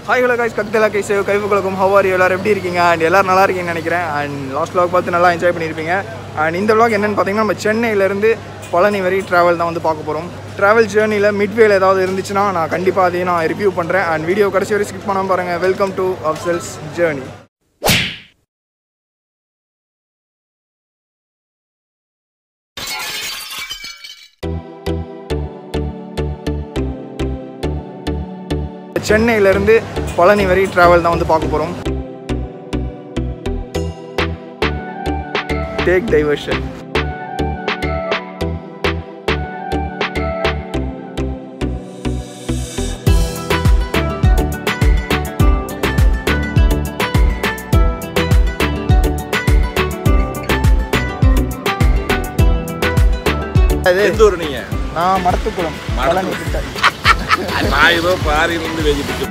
Hi hello guys கக்தலா guys கைவு கலக்கும் ஹவாரி எல்லாரும் எப்படி இருக்கீங்க அண்ட் எல்லாரும் நல்லா இருக்கீங்கன்னு நினைக்கிறேன் அண்ட் லாஸ்ட் vlog பார்த்து நல்லா என்ஜாய் பண்ணியிருப்பீங்க அண்ட் இந்த vlog என்னென்னு பார்த்தீங்கன்னா நம்ம சென்னையிலேருந்து பழனி வரை ட்ராவல் தான் வந்து பார்க்க போகிறோம் ட்ராவல் ஜேர்னியில் மிட்வேல ஏதாவது இருந்துச்சுன்னா நான் கண்டிப்பாக அதையும் நான் ரிவ்யூ பண்ணுறேன் அண்ட் வீடியோ கடைசி வரை ஸ்கிப் பண்ணாமல் பாருங்கள் வெல்கம் டு அப்சல்ஸ் ஜேர்னி சென்னையிலேருந்து பழனி வரை ட்ராவல் தான் வந்து பார்க்க போகிறோம் டேக் டைவர்ஷன் எந்த ஊர் நீங்க நான் மடத்துக்குளம் பழனி கிட்ட நான் ஏதோ பாரியிலிருந்து வெஜிட்டு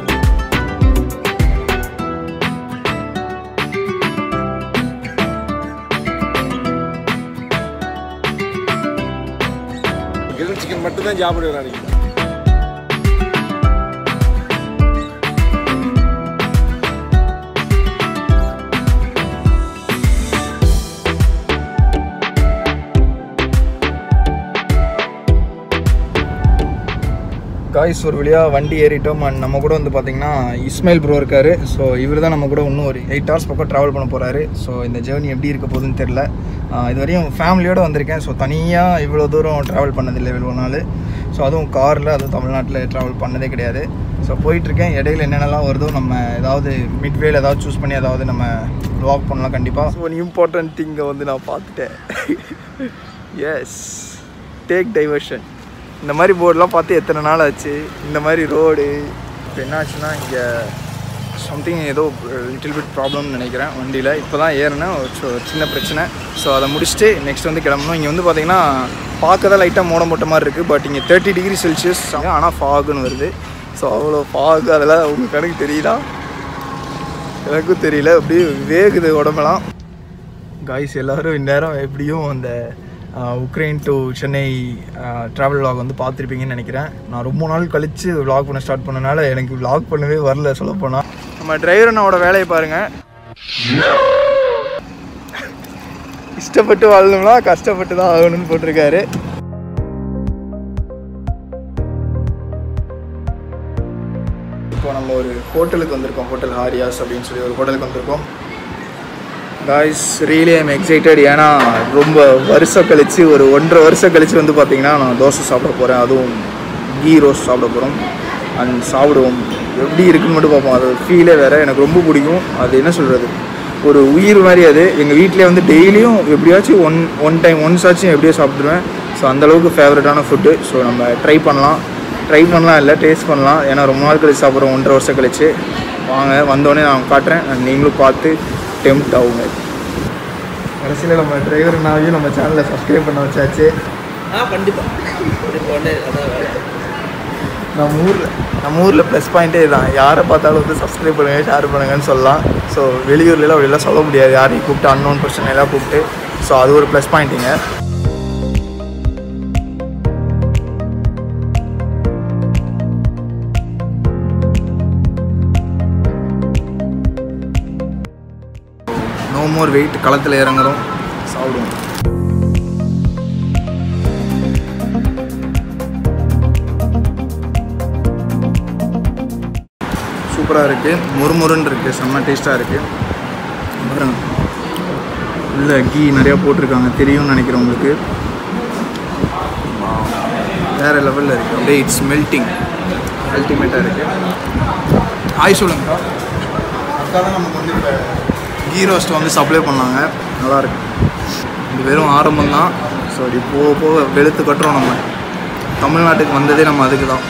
கிரில் சிக்கன் மட்டும் தான் சாப்பிடுவேன் நாளைக்கு காய்ஸ் ஒரு வழியாக வண்டி ஏறிட்டோம் அண்ட் நம்ம கூட வந்து பார்த்தீங்கன்னா இஸ்மாயில் ப்ரோ இருக்காரு ஸோ இவர் தான் நம்ம கூட இன்னும் ஒரு எயிட் ஹவர்ஸ் பக்கம் ட்ராவல் பண்ண போகிறாரு ஸோ இந்த ஜேர்னி எப்படி இருக்க போகுதுன்னு தெரில இது வரையும் ஃபேமிலியோடு வந்திருக்கேன் ஸோ தனியாக இவ்வளோ தூரம் ட்ராவல் பண்ணதில்லை இவ்வளோ நாள் ஸோ அதுவும் காரில் அதுவும் தமிழ்நாட்டில் ட்ராவல் பண்ணதே கிடையாது ஸோ போயிட்டுருக்கேன் இடையில என்னென்னலாம் வருதோ நம்ம ஏதாவது மிட்வேல ஏதாவது சூஸ் பண்ணி ஏதாவது நம்ம வாக் பண்ணலாம் கண்டிப்பாக ஸோ இம்பார்ட்டன்ட் திங்கை வந்து நான் பார்த்துட்டேன் எஸ் டேக் டைவர்ஷன் இந்த மாதிரி போர்டெலாம் பார்த்து எத்தனை நாள் ஆச்சு இந்த மாதிரி ரோடு இப்போ என்னாச்சுன்னா இங்கே சம்திங் ஏதோ லிட்டில் பிட் ப்ராப்ளம்னு நினைக்கிறேன் வண்டியில் இப்போ தான் ஏறினேன் ஒரு சி- ஒரு சின்ன பிரச்சனை ஸோ அதை முடிச்சுட்டு நெக்ஸ்ட் வந்து கிளம்பணும் இங்கே வந்து பார்த்தீங்கன்னா பார்க்க தான் லைட்டாக மூட மூட்ட மாதிரி இருக்குது பட் இங்கே தேர்ட்டி டிகிரி செல்சியஸ் ஆனால் ஃபாகுன்னு வருது ஸோ அவ்வளோ ஃபாக் அதெல்லாம் உங்களுக்கு கணக்கு தெரியுதா எனக்கும் தெரியல அப்படியே வேகுது உடம்பெல்லாம் காய்ஸ் எல்லாரும் இந்நேரம் எப்படியும் அந்த ah, Ukraine to Chennai travel vlog வந்து பார்த்துருப்பீங்கன்னு நினைக்கிறேன் நான் ரொம்ப நாள் கழித்து vlog பண்ண ஸ்டார்ட் பண்ணனால எனக்கு vlog பண்ணவே வரல சொல்ல போனால் நம்ம டிரைவர் அண்ணாவோட வேலையை பாருங்க இஷ்டப்பட்டு வாழணும்னா கஷ்டப்பட்டு தான் ஆகணும்னு போட்டிருக்காரு இப்போ நம்ம ஒரு ஹோட்டலுக்கு வந்திருக்கோம் ஹோட்டல் ஹாரியாஸ் அப்படின்னு சொல்லி ஒரு ஹோட்டலுக்கு வந்திருக்கோம் காய்ஸ் ரியலி ஐம் எக்ஸைட்டட் ஏன்னா ரொம்ப வருஷம் கழிச்சு ஒரு ஒன்றரை வருஷம் கழிச்சு வந்து பார்த்தீங்கன்னா நான் தோசை சாப்பிட போகிறேன் அதுவும் கீ ரோஸ்ட் சாப்பிட போகிறோம் அண்ட் சாப்பிடுவோம் எப்படி இருக்குன்னு மட்டும் பார்ப்போம் அது ஃபீலே வேறு எனக்கு ரொம்ப பிடிக்கும் அது என்ன சொல்கிறது ஒரு உயிர் மாதிரி அது எங்கள் வீட்டிலே வந்து டெய்லியும் எப்படியாச்சும் ஒன் ஒன் டைம் ஒன்ஸ் ஆச்சும் எப்படியோ சாப்பிட்ருவேன் ஸோ அந்தளவுக்கு ஃபேவரட்டான ஃபுட்டு ஸோ நம்ம ட்ரை பண்ணலாம் ட்ரை பண்ணலாம் இல்லை டேஸ்ட் பண்ணலாம் ஏன்னா ரொம்ப நாள் கழிச்சு சாப்பிட்றோம் ஒன்றரை வருஷம் கழிச்சு வாங்க வந்தோடனே நான் காட்டுறேன் and நீங்களும் பார்த்து டெம்ட் ஆகுங்க கடைசியில் நம்ம டிரைவர் நாவையும் நம்ம சேனலை சப்ஸ்கிரைப் பண்ண வச்சாச்சு ஆ கண்டிப்பா இப்போ உடனே அதான் வேலை. நம்ம ஊரில் நம்ம ஊரில் ப்ளஸ் பாயிண்ட்டே தான் யாரை பார்த்தாலும் வந்து சப்ஸ்கிரைப் பண்ணுங்க ஷேர் பண்ணுங்கன்னு சொல்லலாம் ஸோ வெளியூர்லலாம் அப்படிலாம் சொல்ல முடியாது யாரையும் கூப்பிட்டு அன்னோன் பர்சன் எல்லாம் கூப்பிட்டு ஸோ அது ஒரு ப்ளஸ் பாயிண்ட்டுங்க நோ மோர் வெயிட் களத்தில் இறங்குறோம் சாப்பிடுவோம் சூப்பராக இருக்குது முறுமுறுன்னு இருக்குது செம்ம டேஸ்ட்டாக இருக்குது பாருங்க உள்ள கீ நிறையா போட்டிருக்காங்க தெரியும்னு நினைக்கிறேன் உங்களுக்கு வேறு லெவலில் இருக்குது அப்படியே இட்ஸ் மெல்ட்டிங் அல்டிமேட்டாக இருக்குது ஹாய் சொல்லுங்கக்கா அக்கா தான் நமக்கு வந்து இப்போ கீ ரோஸ்ட் வந்து சப்ளை பண்ணாங்க நல்லாயிருக்கு இது வெறும் ஆரம்பம் தான் ஸோ இப்படி போக போக வெளுத்து கட்டுறோம் நம்ம தமிழ்நாட்டுக்கு வந்ததே நம்ம அதுக்கு தான்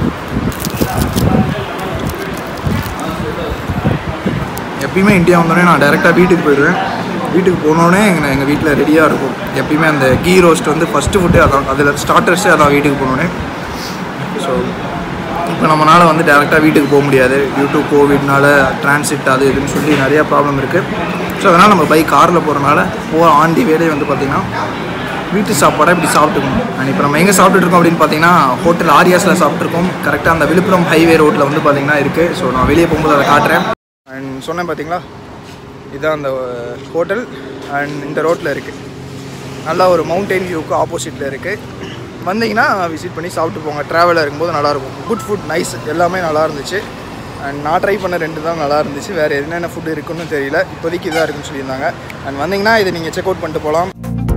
எப்பயுமே இந்தியா வந்தோடனே நான் டேரெக்டாக வீட்டுக்கு போயிடுவேன் வீட்டுக்கு போனோடனே எங்கள் எங்கள் வீட்டில் ரெடியாக இருக்கும் எப்பயுமே அந்த கீ ரோஸ்ட் வந்து ஃபஸ்ட்டு ஃபுட்டே அதான் அதில் ஸ்டார்டர்ஸே அதான் வீட்டுக்கு போனோடனே ஸோ இப்போ நம்மளால் வந்து டேரெக்டாக வீட்டுக்கு போக முடியாது டியூ டு கோவிட்னால டிரான்சிட் அது இதுன்னு சொல்லி நிறையா ப்ராப்ளம் இருக்குது ஸோ அதனால் நம்ம பைக் காரில் போகிறனால போக ஆன் தி வேலே வந்து பார்த்திங்கன்னா வீட்டு சாப்பாடை இப்படி சாப்பிட்டுக்கணும் அண்ட் இப்போ நம்ம எங்கே சாப்பிட்டுட்டு இருக்கோம் அப்படின்னு பார்த்தீங்கன்னா ஹோட்டல் ஆரியாஸில் சாப்பிட்ருக்கோம் கரெக்டாக அந்த விழுப்புரம் ஹைவே ரோட்டில் வந்து பார்த்தீங்கன்னா இருக்குது ஸோ நான் வெளியே போகும்போது அதை காட்டுறேன் அண்ட் சொன்னேன் பார்த்தீங்களா இதுதான் அந்த ஹோட்டல் அண்ட் இந்த ரோட்டில் இருக்குது நல்லா ஒரு மவுண்டெயின் வியூக்கு ஆப்போசிட்டில் இருக்குது வந்தீங்கன்னா விசிட் பண்ணி சாப்பிட்டு போங்க ட்ராவலில் இருக்கும்போது நல்லாயிருக்கும் குட் ஃபுட் நைஸ் எல்லாமே நல்லா இருந்துச்சு அண்ட் நான் ட்ரை பண்ண ரெண்டு தான் நல்லா இருந்துச்சு வேறு என்னென்ன ஃபுட் இருக்குன்னு தெரியல இப்போதைக்கு இதாக இருக்குன்னு சொல்லியிருந்தாங்க அண்ட் வந்தீங்கன்னா இதை நீங்கள் செக் அவுட் பண்ணிட்டு போகலாம்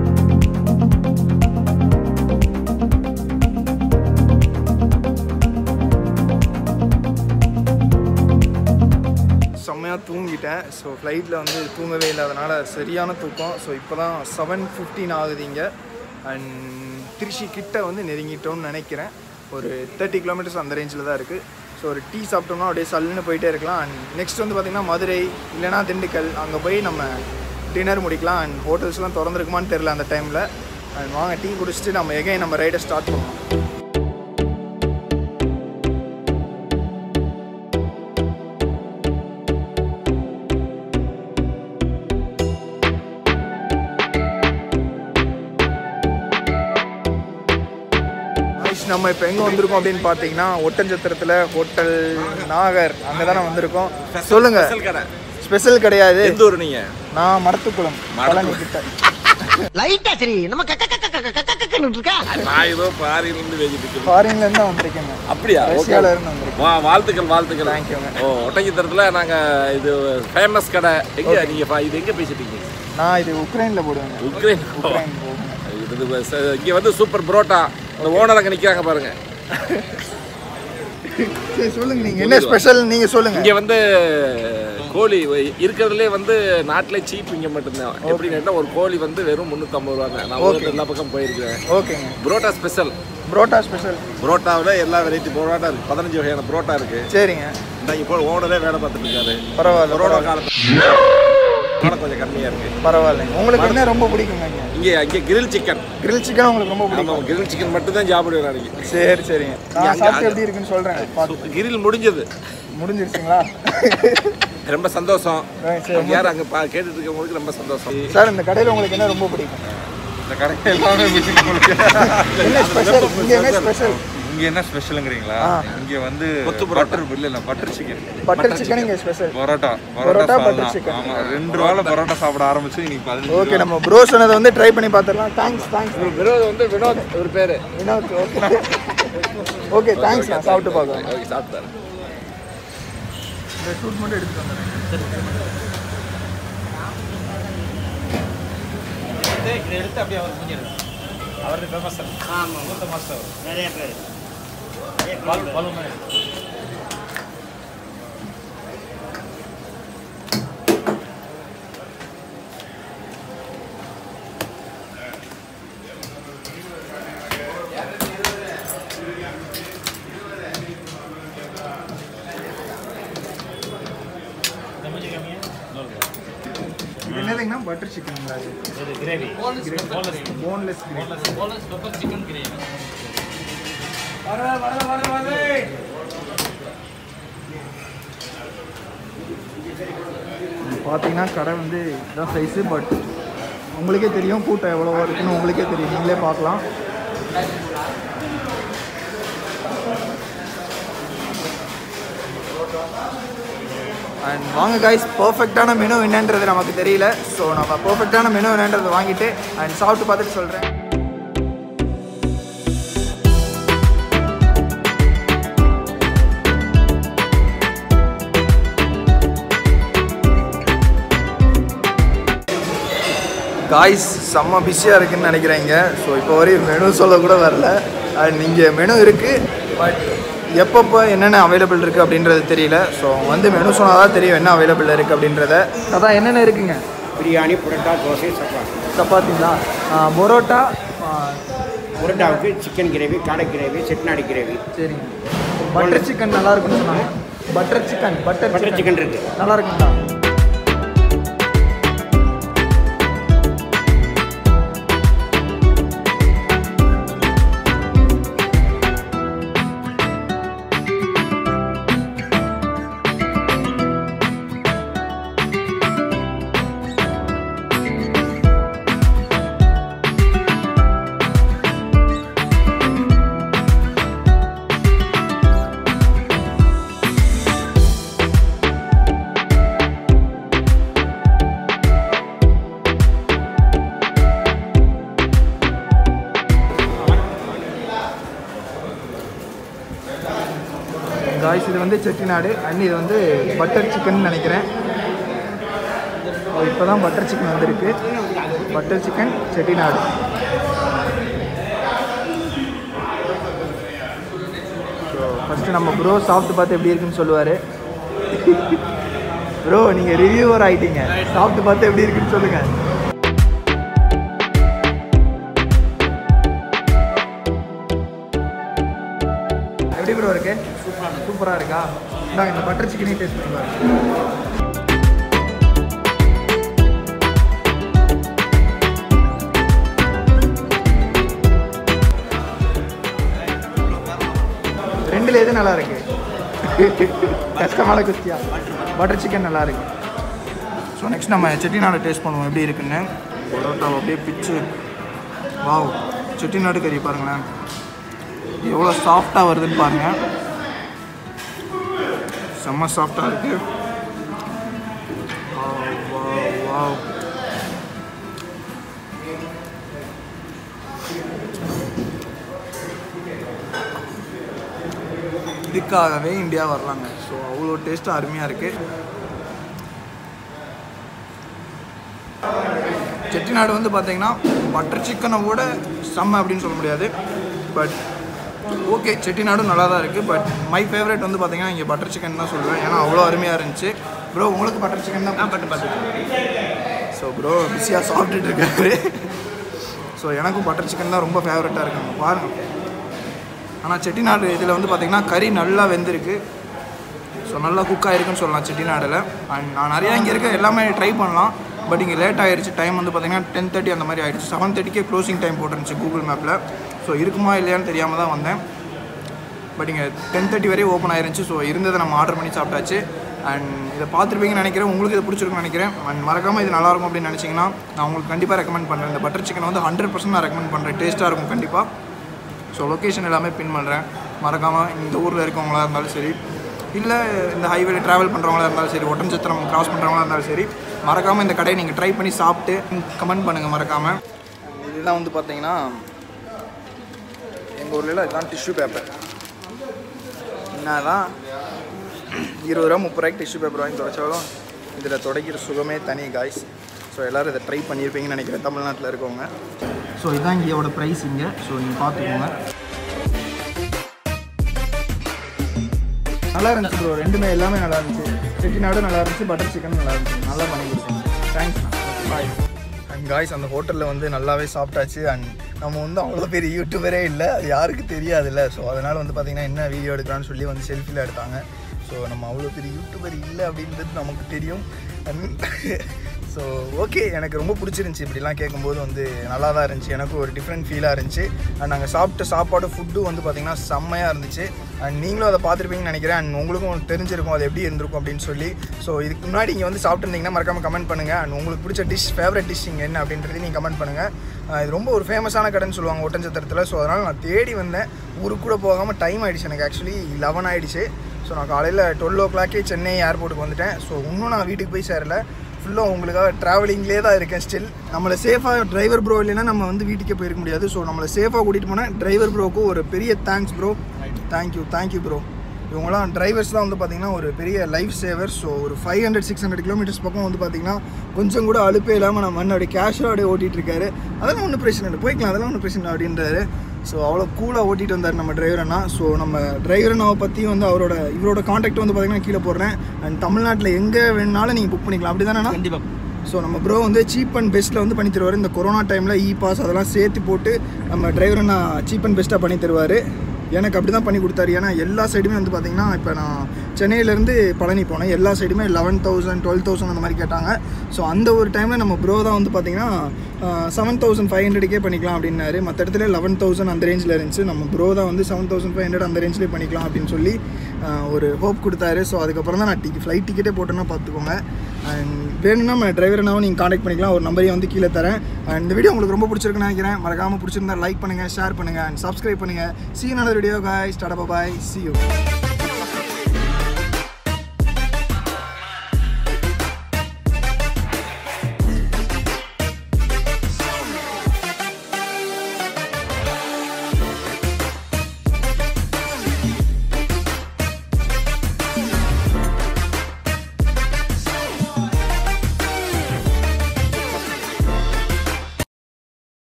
செம்மையாக தூங்கிட்டேன் ஸோ ஃப்ளைட்டில் வந்து தூங்கவே இல்லாதனால சரியான தூக்கம் ஸோ இப்போ தான் செவன் ஃபிஃப்டீன் ஆகுது இங்கே அண்ட் திருச்சி கிட்ட வந்து நெருங்கிட்டோம்னு நினைக்கிறேன் ஒரு தேர்ட்டி கிலோமீட்டர்ஸ் அந்த ரேஞ்சில் தான் இருக்குது ஸோ ஒரு டீ சாப்பிட்டோம்னா அப்படியே சல்லுன்னு போயிட்டே இருக்கலாம் அண்ட் நெக்ஸ்ட் வந்து பார்த்திங்கன்னா மதுரை இல்லைனா திண்டுக்கல் அங்கே போய் நம்ம டின்னர் முடிக்கலாம் அண்ட் ஹோட்டல்ஸ்லாம் திறந்துருக்குமான்னு தெரில அந்த டைமில் அண்ட் வாங்க டீ குடிச்சிட்டு நம்ம எகைன் நம்ம ரைடை ஸ்டார்ட் பண்ணுவோம் Guys, நம்ம இப்போ எங்கே வந்திருக்கோம் அப்படின்னு பார்த்தீங்கன்னா ஒட்டஞ்சத்திரத்தில் ஹோட்டல் நாகர் அங்கே தானே வந்திருக்கோம் சொல்லுங்க ஸ்பெஷல் கடை ஸ்பெஷல் கிடையாது எந்த ஊர் நீங்க நான் மரத்துக்குளம் பழனி கிட்ட லைட்டா சரி நம்ம கக்க கக்க கக்க கக்க கக்கன்னு இருக்கா நான் ஏதோ பாரியில இருந்து பேசிட்டு இருக்கேன் ஃபாரின்ல இருந்து தான் வந்திருக்கேங்க அப்படியா ஓகே ரஷ்யால இருந்து வந்திருக்கேன் வா வாழ்த்துக்கள் வாழ்த்துக்கள் தேங்க்யூங்க ஓ ஒட்டஞ்சித்திரத்தில் நாங்கள் இது ஃபேமஸ் கடை எங்கே நீங்கள் இது எங்கே பேசிட்டீங்க நான் இது உக்ரைன்ல போடுவேங்க உக்ரைன் உக்ரைன் போடுவேன் இது ச- இங்க வந்து சூப்பர் புரோட்டா இந்த ஓனர் அங்கே நிற்கிறாங்க பாருங்க சரி சொல்லுங்க நீங்க என்ன ஸ்பெஷல் நீங்க சொல்லுங்க இங்கே வந்து கோழி இருக்கிறதுலே வந்து நாட்டிலே சீப் இங்கே மட்டும்தான் எப்படி கேட்டா ஒரு கோழி வந்து வெறும் முந்நூற்றம்பது ரூபா தான் நான் ஊருக்கு எல்லா பக்கம் போயிருக்கேன் ஓகேங்க புரோட்டா ஸ்பெஷல் புரோட்டா ஸ்பெஷல் புரோட்டாவில் எல்லா வெரைட்டி புரோட்டா இருக்கு பதினஞ்சு வகையான புரோட்டா இருக்கு சரிங்க இன்றைக்கு இப்போ ஓனரே வேலை பார்த்துட்டு இருக்காரு பரவாயில்ல கொரோனா பரவாயில்ல. காலத்தில் காலம் கொஞ்சம் கம்மியாக இருக்கு பரவாயில்லைங்க உங்களுக்கு என்ன ரொம்ப பிடிக்குங்க இங்க இங்கே இங்கே கிரில் சிக்கன் கிரில் சிக்கன் உங்களுக்கு ரொம்ப பிடிக்கும் நம்ம கிரில் சிக்கன் மட்டும் தான் சாப்பிடுவேன் நாளைக்கு சரி சரிங்க நான் அங்க- சாப்பிட்டு எப்படி இருக்குன்னு சொல்றேன் பார்த்து கிரில் முடிஞ்சது முடிஞ்சிருச்சுங்களா ரொம்ப சந்தோஷம் ஆ, சரி யார் அங்கே பா கேட்டுட்டு இருக்கவங்களுக்கு ரொம்ப சந்தோஷம் சார் இந்த கடையில் உங்களுக்கு என்ன ரொம்ப பிடிக்கும் இந்த கடை எல்லாமே பிடிக்கும் உங்களுக்கு என்ன ஸ்பெஷல் இங்க என்ன ஸ்பெஷல் இங்க என்ன ஸ்பெஷலுங்கிறீங்களா ஆ. இங்க வந்து கொத்து பரோட்டா. பட்டர் இல்ல இல்ல பட்டர் சிக்கன் பட்டர் சிக்கன் இங்க special parotta parotta, parotta butter salna. chicken. ஆமா ரெண்டு ரூபால பரோட்டா சாப்பிட ஆரம்பிச்சு இன்னைக்கு பதினஞ்சு ஓகே நம்ம ப்ரோ சொன்னதை வந்து ட்ரை பண்ணி பார்த்துடலாம் தேங்க்ஸ் தேங்க்ஸ் வினோத் வந்து வினோத் ஒரு பேர் வினோத் ஓகே ஓகே தேங்க்ஸ் நான் சாப்பிட்டு பார்க்குறேன் ஓகே சாப்பிட்டாரு இந்த ஷூட் மட்டும் எடுத்துட்டு வந்துடுறேன் நிறைய பேர் இது என்னதுங்கண்ணா பட்டர் சிக்கனுங்களா இது கிரேவி போன்லெஸ் பார்த்தீங்கன்னா கடை வந்து இதான் சைஸு பட் உங்களுக்கே தெரியும் கூட்டம் எவ்வளோ இருக்குன்னு உங்களுக்கே தெரியும் நீங்களே பார்க்கலாம் அண்ட் வாங்க காய்ஸ் பர்ஃபெக்டான மெனு என்னன்றது நமக்கு தெரியல ஸோ நம்ம பர்ஃபெக்டான மெனு என்னன்றதை வாங்கிட்டு அண்ட் சாப்பிட்டு பார்த்துட்டு சொல்கிறேன் காய்ஸ் செம்ம பிஸியாக இருக்குன்னு நினைக்கிறேங்க ஸோ இப்போ வரையும் மெனு சொல்ல கூட வரல அண்ட் இங்கே மெனு இருக்குது பட் எப்பப்போ என்னென்ன அவைலபிள் இருக்குது அப்படின்றது தெரியல ஸோ வந்து மெனு சொன்னால் தான் தெரியும் என்ன அவைலபிள் இருக்குது அப்படின்றத அதான் என்னென்ன இருக்குங்க பிரியாணி புரோட்டா தோசை சப்பாத்தி சப்பாத்திங்களா பரோட்டா புரோட்டாவுக்கு சிக்கன் கிரேவி காடை கிரேவி செட்டிநாடு கிரேவி சரிங்க பட்டர் சிக்கன் நல்லா இருக்குன்னு சொன்னாங்க butter chicken butter butter chicken இருக்கு நல்லா இருக்குங்களா வந்து செட்டிநாடு அண்ட் இது வந்து பட்டர் சிக்கன் நினைக்கிறேன் இப்போ தான் பட்டர் சிக்கன் வந்திருக்கு butter chicken Chettinad so first நம்ம ப்ரோ சாப்பிட்டு பார்த்து எப்படி இருக்குன்னு சொல்லுவார் ப்ரோ நீங்கள் ரிவ்யூவர் ஆயிட்டீங்க சாப்பிட்டு பார்த்து எப்படி இருக்குன்னு சொல்லுங்கள் எப்படி ப்ரோ இருக்கு சூப்பராக சூப்பராக இருக்கா இந்தாங்க இந்த பட்டர் சிக்கனே டேஸ்ட் பண்ணி பாருங்க ரெண்டுல எது நல்லா இருக்கு கஷ்டமான குஸ்தியா பட்டர் சிக்கன் நல்லா இருக்கு ஸோ நெக்ஸ்ட் நம்ம செட்டிநாடு டேஸ்ட் பண்ணுவோம் எப்படி இருக்குன்னு பரோட்டா அப்படியே பிச்சு வாவ் செட்டிநாடு கறி பாருங்களேன் எவ்வளோ சாஃப்டாக வருதுன்னு பாருங்கள் செம்ம சாஃப்டாக இருக்கு வாவ், வாவ், வாவ். இதுக்காகவே இந்தியா வரலாங்க ஸோ அவ்வளோ டேஸ்ட்டு அருமையாக இருக்குது செட்டிநாடு வந்து பார்த்தீங்கன்னா பட்டர் சிக்கனை விட செம்ம அப்படின்னு சொல்ல முடியாது பட் ஓகே செட்டிநாடும் நல்லா தான் இருக்குது பட் மை ஃபேவரட் வந்து பார்த்தீங்கன்னா இங்கே பட்டர் சிக்கன் தான் சொல்லுவேன் ஏன்னா அவ்வளோ அருமையாக இருந்துச்சு ப்ரோ உங்களுக்கு பட்டர் சிக்கன் தான் பட்டர் பட்டர் ஸோ ப்ரோ பிஸியாக சாப்பிட்டுட்டு இருக்காரு ஸோ எனக்கும் பட்டர் சிக்கன் தான் ரொம்ப ஃபேவரட்டாக இருக்காங்க பாருங்கள் ஆனால் செட்டிநாடு இதில் வந்து பார்த்திங்கன்னா கறி நல்லா வெந்திருக்கு ஸோ நல்லா குக் ஆகிருக்குன்னு சொல்லலாம் செட்டிநாடில் அண்ட் நான் நிறையா இங்கே இருக்க எல்லாமே ட்ரை பண்ணலாம் பட் இங்கே லேட் ஆயிடுச்சு டைம் வந்து பார்த்திங்கன்னா டென் தேர்ட்டி அந்த மாதிரி ஆயிடுச்சு செவன் தேர்ட்டிக்கே க்ளோசிங் டைம் போட்டுருந்துச்சு கூகுள் மேப்பில் ஸோ இருக்குமா இல்லையான்னு தெரியாமல் தான் வந்தேன் பட் இங்கே டென் தேர்ட்டி வரையும் ஓப்பன் ஆயிருந்துச்சு ஸோ இருந்ததை நம்ம ஆர்டர் பண்ணி சாப்பிட்டாச்சு அண்ட் இதை பார்த்துருப்பீங்கன்னு நினைக்கிறேன் உங்களுக்கு இது பிடிச்சிருக்குன்னு நினைக்கிறேன் அண்ட் மறக்காமல் இது நல்லாயிருக்கும் அப்படின்னு நினச்சிங்கன்னா நான் உங்களுக்கு கண்டிப்பாக ரெக்கமெண்ட் பண்ணுறேன் இந்த பட்டர் சிக்கன் வந்து ஹண்ட்ரட் பர்சன்ட் நான் ரெக்கமெண்ட் பண்ணுறேன் டேஸ்ட்டாக இருக்கும் கண்டிப்பாக ஸோ லொக்கேஷன் எல்லாமே பின் பண்ணுறேன் மறக்காமல் இந்த ஊரில் இருக்கவங்களா இருந்தாலும் சரி இல்லை இந்த ஹைவேல ட்ராவல் பண்ணுறவங்களா இருந்தாலும் சரி ஒட்டன்சத்திரம் கிராஸ் பண்ணுறவங்களா இருந்தாலும் சரி மறக்காமல் இந்த கடையை நீங்கள் ட்ரை பண்ணி சாப்பிட்டு கமெண்ட் பண்ணுங்கள் மறக்காமல் இதுதான் வந்து பார்த்தீங்கன்னா எங்கள் ஊரில் இதுதான் டிஷ்யூ பேப்பர் என்னதான் இருபது ரூபா முப்பது ரூபாய்க்கு டிஷ்யூ பேப்பர் வாங்கி துடைச்சாலும் இதில் துடைக்கிற சுகமே தனி காய்ஸ் ஸோ எல்லோரும் இதை ட்ரை பண்ணியிருப்பீங்கன்னு நினைக்கிறேன் தமிழ்நாட்டில் இருக்கவங்க ஸோ இதான் இங்கேயோட ப்ரைஸ் இங்கே ஸோ நீங்கள் பார்த்துக்கோங்க நல்லா இருந்துச்சு ப்ரோ ரெண்டுமே எல்லாமே நல்லா இருந்துச்சு செட்டிநாடும் நல்லா இருந்துச்சு பட்டர் சிக்கன் நல்லா இருந்துச்சு நல்லா பண்ணி கொடுத்தோம் தேங்க்ஸ் பாய் அண்ட் காய்ஸ் அந்த ஹோட்டலில் வந்து நல்லாவே சாப்பிட்டாச்சு அண்ட் நம்ம வந்து அவ்வளோ பெரிய யூடியூபரே இல்லை அது யாருக்கு தெரியாதுல்ல ஸோ அதனால் வந்து பார்த்திங்கன்னா என்ன வீடியோ எடுக்கலாம்னு சொல்லி வந்து செல்ஃபியில் எடுத்தாங்க ஸோ நம்ம அவ்வளோ பெரிய யூடியூபர் இல்லை அப்படின்றது நமக்கு தெரியும் ஸோ ஓகே எனக்கு ரொம்ப பிடிச்சிருந்துச்சி இப்படிலாம் கேட்கும்போது வந்து நல்லா தான் இருந்துச்சு எனக்கு ஒரு டிஃப்ரெண்ட் ஃபீலாக இருந்துச்சு அண்ட் நாங்கள் சாப்பிட்ட சாப்பாடு ஃபுட்டும் வந்து பார்த்திங்கன்னா செம்மையாக இருந்துச்சு அண்ட் நீங்களும் அதை பார்த்துருப்பீங்கன்னு நினைக்கிறேன் அண்ட் உங்களுக்கும் தெரிஞ்சிருக்கும் அது எப்படி இருந்திருக்கும் அப்படின்னு சொல்லி ஸோ இதுக்கு முன்னாடி இங்கே வந்து சாப்பிட்டுருந்தீங்கன்னா மறக்காமல் கமெண்ட் பண்ணுங்கள் அண்ட் உங்களுக்கு பிடிச்ச டிஷ் ஃபேவரட் டிஷ் இங்கே என்ன அப்படின்றதையும் நீங்கள் கமெண்ட் பண்ணுங்கள் அஹ் இது ரொம்ப ஒரு ஃபேமஸான கடைன்னு சொல்லுவாங்க ஒட்டஞ்சத்திரத்தில் ஸோ அதனால் நான் தேடி வந்தேன் ஊருக்கு கூட போகாமல் டைம் ஆகிடுச்சு எனக்கு ஆக்சுவலி லெவன் ஆகிடுச்சு ஸோ நான் காலையில் டுவெல் ஓ கிளாக்கே சென்னை ஏர்போர்ட்டுக்கு வந்துட்டேன் ஸோ இன்னும் நான் வீட்டுக்கு போய் சேரல ஃபுல்லாக உங்களுக்காக ட்ராவலிங்லேயே தான் இருக்கேன் ஸ்டில் நம்மளை சேஃபாக டிரைவர் ப்ரோ இல்லைன்னா நம்ம வந்து வீட்டுக்கே போயிருக்க முடியாது ஸோ நம்மளை சேஃபாக கூட்டிகிட்டு போனால் டிரைவர் ப்ரோக்கும் ஒரு பெரிய thanks bro thank you thank you bro இவங்களாம் டிரைவர்ஸ் தான் வந்து பார்த்திங்கன்னா ஒரு பெரிய லைஃப் சேவர் ஸோ ஒரு five hundred six hundred kilometres பக்கம் வந்து பார்த்திங்கன்னா கொஞ்சம் கூட அலுப்பே இல்லாமல் நம்ம அண்ணன் அப்படியே கேஷாக அப்படியே ஓட்டிகிட்டு இருக்காரு அதெல்லாம் ஒன்றும் பிரச்சனை இல்லை போய்க்கலாம் அதெல்லாம் ஒன்றும் பிரச்சனை இல்லை அப்படின்றாரு ஸோ அவ்வளோ கூலாக ஓட்டிகிட்டு வந்தார் நம்ம டிரைவர் அண்ணா ஸோ நம்ம டிரைவர் அண்ணாவை பற்றியும் வந்து அவரோட இவரோட காண்டாக்ட் வந்து பார்த்திங்கன்னா கீழே போடுறேன் அண்ட் தமிழ்நாட்டில் எங்கே வேணுனாலும் நீங்கள் புக் பண்ணிக்கலாம் அப்படி தானே கண்டிப்பாக ஸோ நம்ம ப்ரோ வந்து சீப் அண்ட் பெஸ்ட்டில் வந்து பண்ணி தருவார் இந்த கொரோனா டைமில் இ பாஸ் அதெல்லாம் சேர்த்து போட்டு நம்ம டிரைவரை நான் சீப் அண்ட் பெஸ்ட்டாக பண்ணி தருவார் எனக்கு அப்படி தான் பண்ணி கொடுத்தாரு ஏன்னா எல்லா சைடுமே வந்து பார்த்திங்கன்னா இப்போ நான் சென்னையிலேருந்து பழனி போனேன் எல்லா சைடுமே லெவன் தௌசண்ட் டுவெல் தௌசண்ட் அந்த மாதிரி கேட்டாங்க ஸோ அந்த ஒரு டைமில் நம்ம ப்ரோ தான் வந்து பார்த்திங்கன்னா செவன் தௌசண்ட் ஃபைவ் ஹண்ட்ரடுக்கே பண்ணிக்கலாம் அப்படின்னாரு மற்ற இடத்துல லெவன் தௌசண்ட் அந்த ரேஞ்சில் இருந்துச்சு நம்ம ப்ரோ தான் வந்து செவன் தௌசண்ட் ஃபைவ் ஹண்ட்ரட் அந்த ரேஞ்சிலே பண்ணிக்கலாம் அப்படின்னு சொல்லி ஆஹ், ஒரு ஹோப் கொடுத்தாரு ஸோ அதுக்கப்புறம் தான் நான் டிக்கெட் ஃப்ளைட் டிக்கெட்டே போட்டேன்னா பார்த்துக்கோங்க அண்ட் வேணும்னா நம்ம டிரைவர்னாவும் நீங்கள் காண்டாக்ட் பண்ணிக்கலாம் ஒரு நம்பரையும் வந்து கீழே தரேன் அண்ட் இந்த வீடியோ உங்களுக்கு ரொம்ப பிடிச்சிருக்குன்னு நினைக்கிறேன் மறக்காமல் பிடிச்சிருந்தா லைக் பண்ணுங்கள் ஷேர் பண்ணுங்கள் அண்ட் சப்ஸ்கிரைப் பண்ணுங்கள் சி another வீடியோ guys டாடா பாய் see you